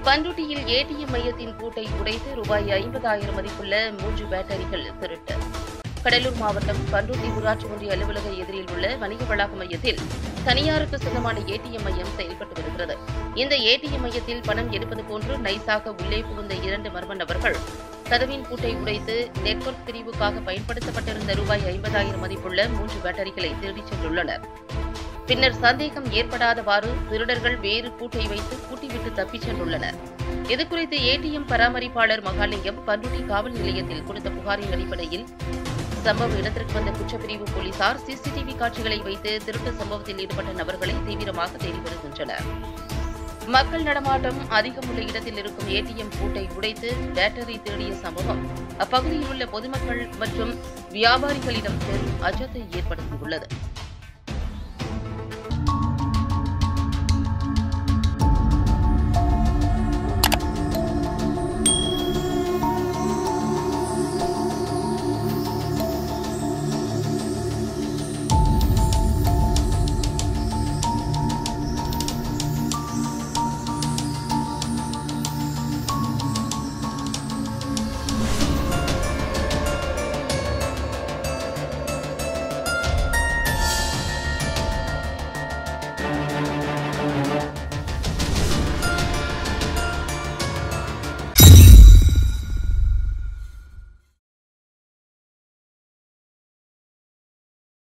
பண்ருட்டியில் ATM மையத்தின் பூட்டை உடைத்து ரூபாய் ஐம்பதாயிரம் மதிப்புள்ள மூன்று பேட்டரிகள் திருட்டு கடலூர் மாவட்டம் பண்ருட்டி ஊராட்சி ஒன்றிய அலுவலக எதிரில் உள்ள வணிக வளாக மையத்தில் தனியாருக்கு சொந்தமான ஏடிஎம் மையம் செயல்பட்டு வருகிறது இந்த ஏடிஎம் மையத்தில் பணம் எடுப்பது போன்று நைஸாக உள்ளே புகுந்த இரண்டு மர்ம நபர்கள் கதவின் பூட்டை உடைத்து நெட்வொர்க் பிரிவுக்காக பயன்படுத்தப்பட்டிருந்த ரூபாய் ஐம்பதாயிரம் மதிப்புள்ள மூன்று பேட்டரிகளை திருடிச் சென்றுள்ளனர் பின்னர் சந்தேகம் ஏற்படாதவாறு திருடர்கள் வேறு பூட்டை வைத்து பூட்டிவிட்டு தப்பிச் சென்றுள்ளனர் இதுகுறித்து ஏடிஎம் பராமரிப்பாளர் மகாலிங்கம் பண்ருட்டி காவல் நிலையத்தில் கொடுத்த புகாரின் அடிப்படையில் சம்பவ இடத்திற்கு வந்த குற்றப்பிரிவு போலீசார் சிசிடிவி காட்சிகளை வைத்து திருட்டு சம்பவத்தில் ஈடுபட்ட நபர்களை தீவிரமாக தேடி வருகின்றனர் மக்கள் நடமாட்டம் அதிகம் உள்ள இடத்தில் இருக்கும் ஏடிஎம் பூட்டை உடைத்து பேட்டரி திருடிய சம்பவம் அப்பகுதியில் உள்ள பொதுமக்கள் மற்றும் வியாபாரிகளிடம் பெரும் அச்சத்தை ஏற்படுத்தியுள்ளது